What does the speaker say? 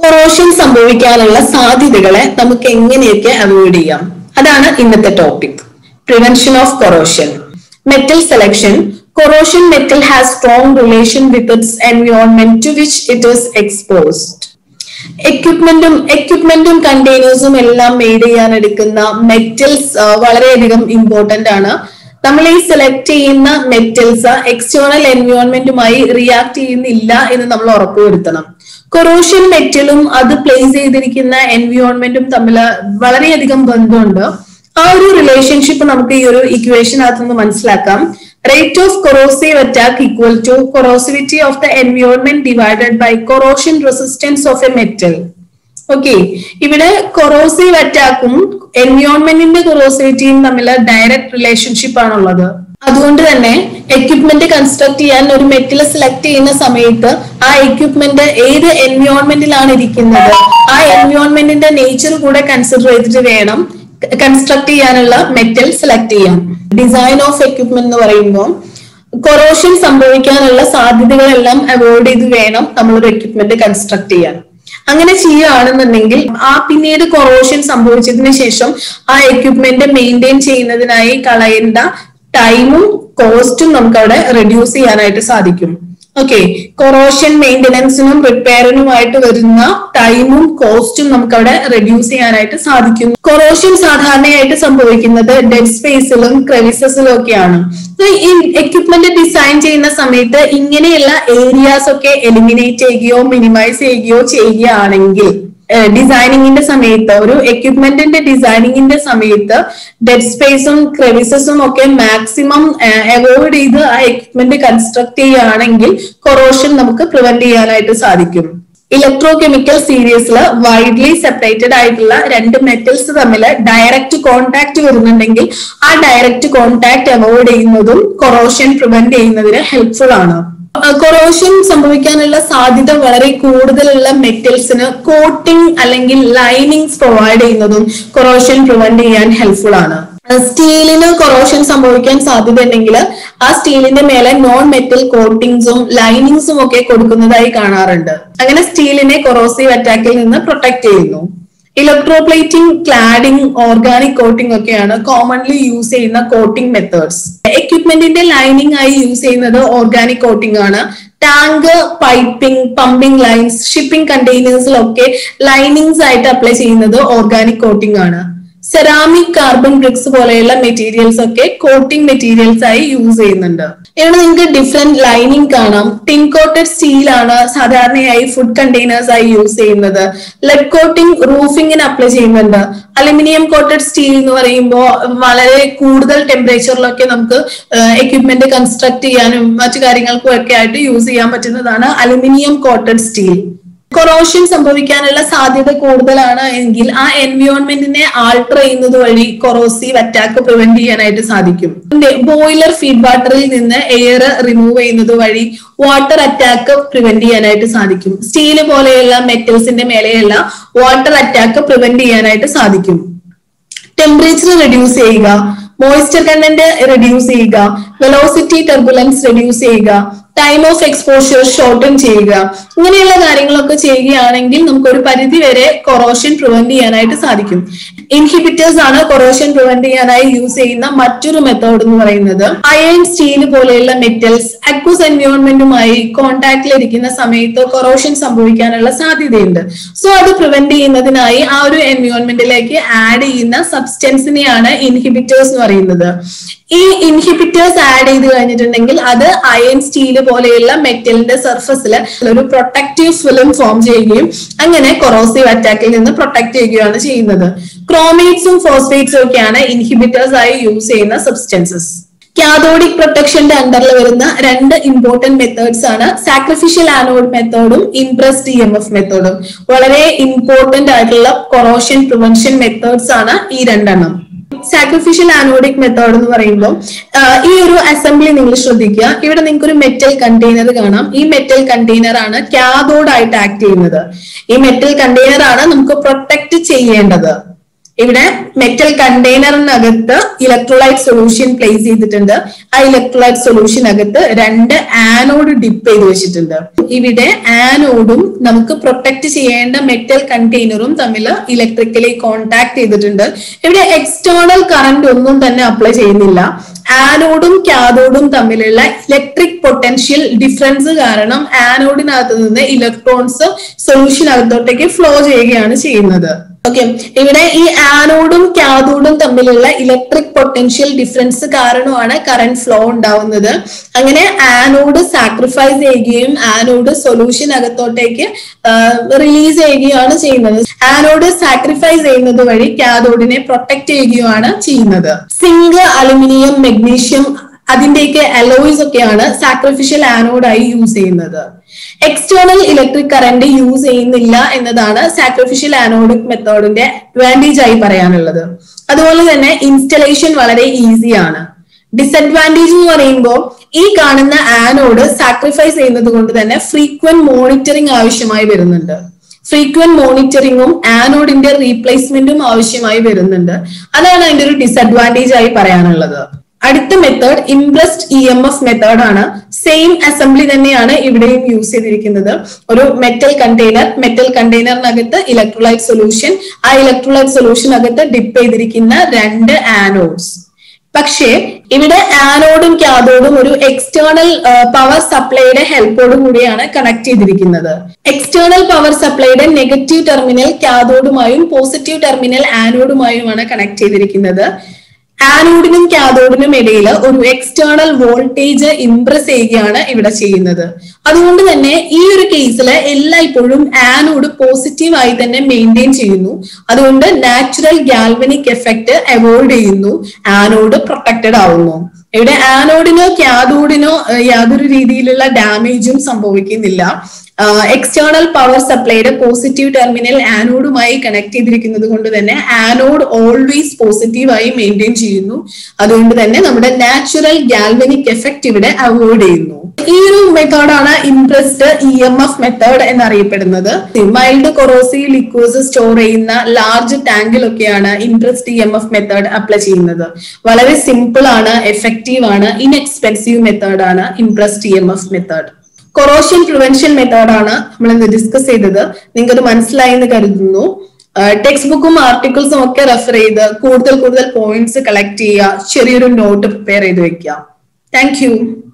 corrosion സംഭവിക്കാനുള്ള സാധ്യതകളെ നമുക്ക് എങ്ങനെയൊക്കെ അവോയ്ഡ് ചെയ്യാം അതാണ് ഇന്നത്തെ topic prevention of corrosion metal selection corrosion metal has strong relation with its environment to which it is exposed എക്യുപ്മെന്റും എക്യുപ്മെന്റും കണ്ടെയ്നേഴ്സും എല്ലാം മെയ്ഡ് ചെയ്യാൻ എടുക്കുന്ന മെറ്റൽസ് വളരെയധികം ഇമ്പോർട്ടന്റ് ആണ് നമ്മൾ ഈ സെലക്ട് ചെയ്യുന്ന മെറ്റൽസ് എക്സ്റ്റേണൽ എൻവയോൺമെന്റുമായി റിയാക്ട് ചെയ്യുന്നില്ല എന്ന് നമ്മൾ ഉറപ്പുവരുത്തണം കൊറോഷൻ മെറ്റലും അത് പ്ലേസ് ചെയ്തിരിക്കുന്ന എൻവയോൺമെന്റും തമ്മിൽ വളരെയധികം ബന്ധമുണ്ട് ആ ഒരു റിലേഷൻഷിപ്പ് നമുക്ക് ഈ ഒരു ഇക്വേഷനകത്ത് നിന്ന് മനസ്സിലാക്കാം rate of corrosive attack equal to corrosivity of the environment divided by corrosion resistance of a metal okay ഇവിടെ കൊറോസീവ് അറ്റാക്കും എൻവയോൺമെന്റിന്റെ കൊറോസിവിറ്റിയും തമ്മിൽ ഡയറക്റ്റ് റിലേഷൻഷിപ്പ് ആണുള്ളത് അതുകൊണ്ട് തന്നെ എക്യുപ്മെന്റ് കൺസ്ട്രക്ട് ചെയ്യാൻ ഒരു മെറ്റൽ സെലക്ട് ചെയ്യുന്ന സമയത്ത് ആ എക്യുപ്മെന്റ് ഏത് എൻവയോൺമെന്റിലാണ് ഇരിക്കുന്നത് ആ എൻവയോൺമെന്റിന്റെ നേച്ചർ കൂടെ കൺസിഡർ ചെയ്തിട്ട് വേണം കൺസ്ട്രക്ട് ചെയ്യാനുള്ള മെറ്റൽ സെലക്ട് ചെയ്യാം ഡിസൈൻ ഓഫ് എക്യുപ്മെന്റ് എന്ന് പറയുമ്പോൾ കൊറോഷൻ സംഭവിക്കാനുള്ള സാധ്യതകളെല്ലാം അവോയ്ഡ് ചെയ്ത് വേണം നമ്മളൊരു എക്യുപ്മെന്റ് കൺസ്ട്രക്ട് ചെയ്യാൻ അങ്ങനെ ചെയ്യുകയാണെന്നുണ്ടെങ്കിൽ ആ പിന്നീട് കൊറോഷൻ സംഭവിച്ചതിന് ശേഷം ആ എക്യുപ്മെന്റ് മെയിൻറ്റെയിൻ ചെയ്യുന്നതിനായി കളയേണ്ട ടൈമും കോസ്റ്റും നമുക്ക് അവിടെ റെഡ്യൂസ് ചെയ്യാനായിട്ട് സാധിക്കും ഓക്കെ കൊറോഷൻ മെയിന്റനൻസിനും റിപ്പയറിനുമായിട്ട് വരുന്ന ടൈമും കോസ്റ്റും നമുക്ക് അവിടെ റെഡ്യൂസ് ചെയ്യാനായിട്ട് സാധിക്കും കൊറോഷൻ സാധാരണയായിട്ട് സംഭവിക്കുന്നത് ഡെഡ് സ്പേസിലും ക്രെവിസസിലും ഒക്കെയാണ് ഈ എക്യുപ്മെന്റ് ഡിസൈൻ ചെയ്യുന്ന സമയത്ത് ഇങ്ങനെയുള്ള ഏരിയാസ് ഒക്കെ എലിമിനേറ്റ് ചെയ്യുകയോ മിനിമൈസ് ചെയ്യുകയോ ചെയ്യുകയാണെങ്കിൽ ഡിസൈനിങ്ങിന്റെ സമയത്ത് ഒരു എക്യുപ്മെന്റിന്റെ ഡിസൈനിങ്ങിന്റെ സമയത്ത് ഡെഡ് സ്പേസും ക്രെവിസസും ഒക്കെ മാക്സിമം അവോയ്ഡ് ചെയ്ത് ആ എക്യുപ്മെന്റ് കൺസ്ട്രക്ട് ചെയ്യുകയാണെങ്കിൽ കൊറോഷൻ നമുക്ക് പ്രിവെന്റ് ചെയ്യാനായിട്ട് സാധിക്കും ഇലക്ട്രോ കെമിക്കൽ സീരീസിൽ വൈഡ്ലി സെപ്പറേറ്റഡ് ആയിട്ടുള്ള രണ്ട് മെറ്റൽസ് തമ്മിൽ ഡയറക്റ്റ് കോൺടാക്ട് വരുന്നുണ്ടെങ്കിൽ ആ ഡയറക്റ്റ് കോൺടാക്ട് അവോയ്ഡ് ചെയ്യുന്നതും കൊറോഷൻ പ്രിവെന്റ് ചെയ്യുന്നതിന് ഹെൽപ്ഫുൾ ആണ് കൊറോഷൻ സംഭവിക്കാനുള്ള സാധ്യത വളരെ കൂടുതലുള്ള മെറ്റൽസിന് കോട്ടിംഗ് അല്ലെങ്കിൽ ലൈനിങ്സ് പ്രൊവൈഡ് ചെയ്യുന്നതും കൊറോഷൻ പ്രിവെന്റ് ചെയ്യാൻ ഹെൽപ്ഫുൾ ആണ് സ്റ്റീലിന് കൊറോഷൻ സംഭവിക്കാൻ സാധ്യത ഉണ്ടെങ്കിൽ ആ സ്റ്റീലിന്റെ മേലെ നോൺ മെറ്റൽ കോട്ടിങ്സും ലൈനിങ്സും ഒക്കെ കൊടുക്കുന്നതായി കാണാറുണ്ട് അങ്ങനെ സ്റ്റീലിനെ കൊറോസീവ് അറ്റാക്കിൽ നിന്ന് പ്രൊട്ടക്ട് ചെയ്യുന്നു ഇലക്ട്രോപ്ലേറ്റിംഗ് ക്ലാഡിംഗ് ഓർഗാനിക് കോട്ടിംഗ് ഒക്കെയാണ് കോമൺലി യൂസ് ചെയ്യുന്ന കോട്ടിംഗ് മെത്തേഡ്സ് എക്യുപ്മെന്റിന്റെ ലൈനിങ് ആയി യൂസ് ചെയ്യുന്നത് ഓർഗാനിക് കോട്ടിംഗ് ആണ് tank piping pumping lines shipping കണ്ടെയ്നേഴ്സിലൊക്കെ ലൈനിങ്സ് ആയിട്ട് അപ്ലൈ ചെയ്യുന്നത് ഓർഗാനിക് കോട്ടിംഗ് ആണ് സെറാമിക് കാർബൺ ബ്രിക്സ് പോലെയുള്ള മെറ്റീരിയൽസ് ഒക്കെ കോട്ടിംഗ് മെറ്റീരിയൽസ് ആയി യൂസ് ചെയ്യുന്നുണ്ട് ഇവിടെ നിങ്ങൾക്ക് ഡിഫറെന്റ് ലൈനിങ് കാണാം ടിൻ കോട്ടഡ് സ്റ്റീൽ ആണ് സാധാരണയായി ഫുഡ് കണ്ടെയ്നേഴ്സ് ആയി യൂസ് ചെയ്യുന്നത് ലെഡ് കോട്ടിംഗ് റൂഫിങ്ങിന് അപ്ലൈ ചെയ്യുന്നുണ്ട് അലുമിനിയം കോട്ടഡ് സ്റ്റീൽ എന്ന് പറയുമ്പോൾ വളരെ കൂടുതൽ ടെമ്പറേച്ചറിലൊക്കെ നമുക്ക് എക്യുപ്മെന്റ് കൺസ്ട്രക്ട് ചെയ്യാനും മറ്റു കാര്യങ്ങൾക്കും ഒക്കെ ആയിട്ട് യൂസ് ചെയ്യാൻ പറ്റുന്നതാണ് അലുമിനിയം കോട്ടഡ് സ്റ്റീൽ കൊറോഷൻ സംഭവിക്കാനുള്ള സാധ്യത കൂടുതലാണ് എങ്കിൽ ആ എൻവയോൺമെന്റിനെ ആൾട്ടർ ചെയ്യുന്നത് വഴി കൊറോസീവ് അറ്റാക്ക് പ്രിവെന്റ് ചെയ്യാനായിട്ട് സാധിക്കും ബോയിലർ ഫീഡ് വാട്ടറിൽ നിന്ന് എയർ റിമൂവ് ചെയ്യുന്നത് വഴി വാട്ടർ അറ്റാക്ക് പ്രിവെന്റ് ചെയ്യാനായിട്ട് സാധിക്കും സ്റ്റീല് പോലെയുള്ള മെറ്റൽസിന്റെ മേലെയുള്ള വാട്ടർ അറ്റാക്ക് പ്രിവെന്റ് ചെയ്യാനായിട്ട് സാധിക്കും ടെമ്പറേച്ചർ റെഡ്യൂസ് ചെയ്യുക മോയ്സ്ചർ കണ്ടന്റ് റെഡ്യൂസ് ചെയ്യുക വെലോസിറ്റി ടെർബുലൻസ് റെഡ്യൂസ് ചെയ്യുക ടൈം ഓഫ് എക്സ്പോഷർ ഷോർട്ടൺ ചെയ്യുക ഇങ്ങനെയുള്ള കാര്യങ്ങളൊക്കെ ചെയ്യുകയാണെങ്കിൽ നമുക്ക് ഒരു പരിധി വരെ കൊറോഷൻ പ്രിവെന്റ് ചെയ്യാനായിട്ട് സാധിക്കും ഇൻഹിബിറ്റേഴ്സ് ആണ് കൊറോഷൻ പ്രിവെന്റ് ചെയ്യാനായി യൂസ് ചെയ്യുന്ന മറ്റൊരു മെത്തേഡ് എന്ന് പറയുന്നത് അയൺ സ്റ്റീൽ പോലെയുള്ള മെറ്റൽസ് അക്വസ് എൻവയോൺമെന്റുമായി കോണ്ടാക്റ്റിലിരിക്കുന്ന സമയത്ത് കൊറോഷൻ സംഭവിക്കാനുള്ള സാധ്യതയുണ്ട് സോ അത് പ്രിവെന്റ് ചെയ്യുന്നതിനായി ആ ഒരു എൻവയോൺമെന്റിലേക്ക് ആഡ് ചെയ്യുന്ന സബ്സ്റ്റൻസിനെയാണ് ഇൻഹിബിറ്റേഴ്സ് എന്ന് പറയുന്നത് ഈ ഇൻഹിബിറ്റേഴ്സ് ആഡ് ചെയ്ത് കഴിഞ്ഞിട്ടുണ്ടെങ്കിൽ അത് അയൺ സ്റ്റീല് പോലെയുള്ള മെറ്റലിന്റെ സർഫസിൽ ഒരു പ്രൊട്ടക്റ്റീവ് ഫിലിം ഫോം ചെയ്യുകയും അങ്ങനെ കൊറോസീവ് അറ്റാക്കിൽ നിന്ന് പ്രൊട്ടക്ട് ചെയ്യുകയാണ് ചെയ്യുന്നത് ക്രോമേറ്റ്സും ഫോസ്ഫേറ്റ്സും ഒക്കെയാണ് ഇൻഹിബിറ്റേഴ്സ് ആയി യൂസ് ചെയ്യുന്ന സബ്സ്റ്റൻസസ് കാതോഡിക് പ്രൊട്ടക്ഷന്റെ അണ്ടറിൽ വരുന്ന രണ്ട് ഇമ്പോർട്ടന്റ് മെത്തേഡ്സ് ആണ് സാക്രിഫിഷ്യൽ ആനോഡ് മെത്തേഡും ഇംപ്രസ് ഡി എം എഫ് മെത്തേഡും വളരെ ഇമ്പോർട്ടന്റ് ആയിട്ടുള്ള കൊറോഷൻ പ്രിവെൻഷൻ മെത്തേഡ്സ് ആണ് ഈ രണ്ടെണ്ണം സാക്രിഫിഷ്യൽ ആനോഡിക് മെത്തേഡ് എന്ന് പറയുമ്പോൾ ഈ ഒരു അസംബ്ലി നിങ്ങൾ ശ്രദ്ധിക്കുക ഇവിടെ നിങ്ങൾക്ക് ഒരു മെറ്റൽ കണ്ടെയ്നർ കാണാം ഈ മെറ്റൽ കണ്ടെയ്നർ ആണ് കാതോഡ് ആയിട്ട് ആക്ട് ചെയ്യുന്നത് ഈ മെറ്റൽ കണ്ടെയ്നർ ആണ് നമുക്ക് പ്രൊട്ടക്ട് ചെയ്യേണ്ടത് ഇവിടെ മെറ്റൽ കണ്ടെയ്നറിനകത്ത് ഇലക്ട്രോലൈറ്റ് സൊല്യൂഷൻ പ്ലേസ് ചെയ്തിട്ടുണ്ട് ആ ഇലക്ട്രോലൈറ്റ് സൊല്യൂഷനകത്ത് രണ്ട് ആനോഡ് ഡിപ്പ് ചെയ്ത് വെച്ചിട്ടുണ്ട് ഇവിടെ ആനോഡും നമുക്ക് പ്രൊട്ടക്ട് ചെയ്യേണ്ട മെറ്റൽ കണ്ടെയ്നറും തമ്മിൽ ഇലക്ട്രിക്കലി കോണ്ടാക്ട് ചെയ്തിട്ടുണ്ട് ഇവിടെ എക്സ്റ്റേണൽ കറന്റ് ഒന്നും തന്നെ അപ്ലൈ ചെയ്യുന്നില്ല ആനോഡും കാഥോഡും തമ്മിലുള്ള ഇലക്ട്രിക് പൊട്ടൻഷ്യൽ ഡിഫറൻസ് കാരണം ആനോഡിനകത്ത് നിന്ന് ഇലക്ട്രോൺസ് സൊല്യൂഷനകത്തോട്ടേക്ക് ഫ്ലോ ചെയ്യുകയാണ് ചെയ്യുന്നത് ഓക്കെ ഇവിടെ ഈ ആനോഡും കാഥോഡും തമ്മിലുള്ള ഇലക്ട്രിക് പൊട്ടൻഷ്യൽ ഡിഫറൻസ് കാരണമാണ് കറന്റ് ഫ്ലോ ഉണ്ടാവുന്നത് അങ്ങനെ ആനോഡ് സാക്രിഫൈസ് ചെയ്യുകയും ആനോഡ് സൊല്യൂഷൻ അകത്തോട്ടേക്ക് റിലീസ് ചെയ്യുകയാണ് ചെയ്യുന്നത് ആനോഡ് സാക്രിഫൈസ് ചെയ്യുന്നത് വഴി കാഥോഡിനെ പ്രൊട്ടക്ട് ചെയ്യുകയാണ് ചെയ്യുന്നത് സിങ്ക് അലുമിനിയം മെഗ്നീഷ്യം അതിന്റെയൊക്കെ അലോയ്സ് ഒക്കെയാണ് സാക്രിഫിഷ്യൽ ആനോഡായി യൂസ് ചെയ്യുന്നത് എക്സ്റ്റേണൽ ഇലക്ട്രിക് കറന്റ് യൂസ് ചെയ്യുന്നില്ല എന്നതാണ് സാക്രിഫിഷ്യൽ ആനോഡിക് മെത്തേഡിന്റെ അഡ്വാൻറ്റേജ് ആയി പറയാനുള്ളത് അതുപോലെ തന്നെ ഇൻസ്റ്റലേഷൻ വളരെ ഈസിയാണ് ഡിസഡ്വാൻറ്റേജ് എന്ന് പറയുമ്പോൾ ഈ കാണുന്ന ആനോഡ് സാക്രിഫൈസ് ചെയ്യുന്നത് കൊണ്ട് തന്നെ ഫ്രീക്വന്റ് മോണിറ്ററിംഗ് ആവശ്യമായി വരുന്നുണ്ട് ഫ്രീക്വന്റ് മോണിറ്ററിങ്ങും ആനോഡിന്റെ റീപ്ലേസ്മെന്റും ആവശ്യമായി വരുന്നുണ്ട് അതാണ് അതിന്റെ ഒരു ഡിസഡ്വാൻറ്റേജ് ആയി പറയാനുള്ളത് അടുത്ത method impressed E M F method ആണ് സെയിം അസംബ്ലി തന്നെയാണ് ഇവിടെയും യൂസ് ചെയ്തിരിക്കുന്നത് ഒരു മെറ്റൽ കണ്ടെയ്നർ മെറ്റൽ കണ്ടെയ്നറിനകത്ത് ഇലക്ട്രോലൈറ്റ് സൊല്യൂഷൻ ആ ഇലക്ട്രോലൈറ്റ് സൊല്യൂഷനകത്ത് ഡിപ്പ് ചെയ്തിരിക്കുന്ന രണ്ട് ആനോഡ്സ് പക്ഷേ ഇവിടെ ആനോഡും കാഥോഡും ഒരു എക്സ്റ്റേണൽ പവർ സപ്ലൈയുടെ ഹെൽപ്പോട് കൂടിയാണ് കണക്ട് ചെയ്തിരിക്കുന്നത് എക്സ്റ്റേണൽ പവർ സപ്ലൈയുടെ നെഗറ്റീവ് ടെർമിനൽ കാഥോഡുമായും പോസിറ്റീവ് ടെർമിനൽ ആനോഡുമായുമാണ് കണക്ട് ചെയ്തിരിക്കുന്നത് ആനോഡിനും കാഥോഡിനും ഇടയിൽ ഒരു എക്സ്റ്റേണൽ വോൾട്ടേജ് ഇംപ്രസ് ചെയ്യുകയാണ് ഇവിടെ ചെയ്യുന്നത് അതുകൊണ്ട് തന്നെ ഈ ഒരു കേസിൽ എല്ലായ്പ്പോഴും ആനോഡ് പോസിറ്റീവ് ആയി തന്നെ മെയിൻറ്റെയിൻ ചെയ്യുന്നു അതുകൊണ്ട് നാച്ചുറൽ ഗാൽവനിക് എഫക്ട് അവോയ്ഡ് ചെയ്യുന്നു ആനോഡ് പ്രൊട്ടക്റ്റഡ് ആവുന്നു ഇവിടെ ആനോഡിനോ കാഥോഡിനോ യാതൊരു രീതിയിലുള്ള ഡാമേജും സംഭവിക്കുന്നില്ല എക്സ്റ്റേണൽ പവർ സപ്ലൈയുടെ പോസിറ്റീവ് ടെർമിനൽ ആനോഡുമായി കണക്ട് ചെയ്തിരിക്കുന്നത് കൊണ്ട് തന്നെ ആനോഡ് ഓൾവേസ് പോസിറ്റീവായി മെയിൻറ്റെയിൻ ചെയ്യുന്നു അതുകൊണ്ട് തന്നെ നമ്മുടെ നാച്ചുറൽ ഗാൽവനിക് എഫക്ട് ഇവിടെ അവോയ്ഡ് ചെയ്യുന്നു ഈ ഒരു മെത്തേഡാണ് impressed E M F method എന്നറിയപ്പെടുന്നത് മൈൽഡ് കൊറോസീവ് ലിക്വേഴ്സ് സ്റ്റോർ ചെയ്യുന്ന ലാർജ് ടാങ്കിലൊക്കെയാണ് impressed E M F method apply ചെയ്യുന്നത് വളരെ സിമ്പിൾ ആണ് എഫക്റ്റീവ് ആണ് ഇൻഎക്സ്പെൻസീവ് മെത്തേഡ് ആണ് impressed E M F method corrosion prevention മെത്തേഡാണ് നമ്മൾ ഇന്ന് ഡിസ്കസ് ചെയ്തത് നിങ്ങൾക്ക് അത് മനസ്സിലായി എന്ന് കരുതുന്നു ടെക്സ്റ്റ് ബുക്കും ആർട്ടിക്കിൾസും ഒക്കെ റെഫർ ചെയ്ത് കൂടുതൽ കൂടുതൽ പോയിന്റ്സ് കളക്ട് ചെയ്യുക ചെറിയൊരു നോട്ട് പ്രിപ്പയർ ചെയ്ത് വെക്കുക താങ്ക് യു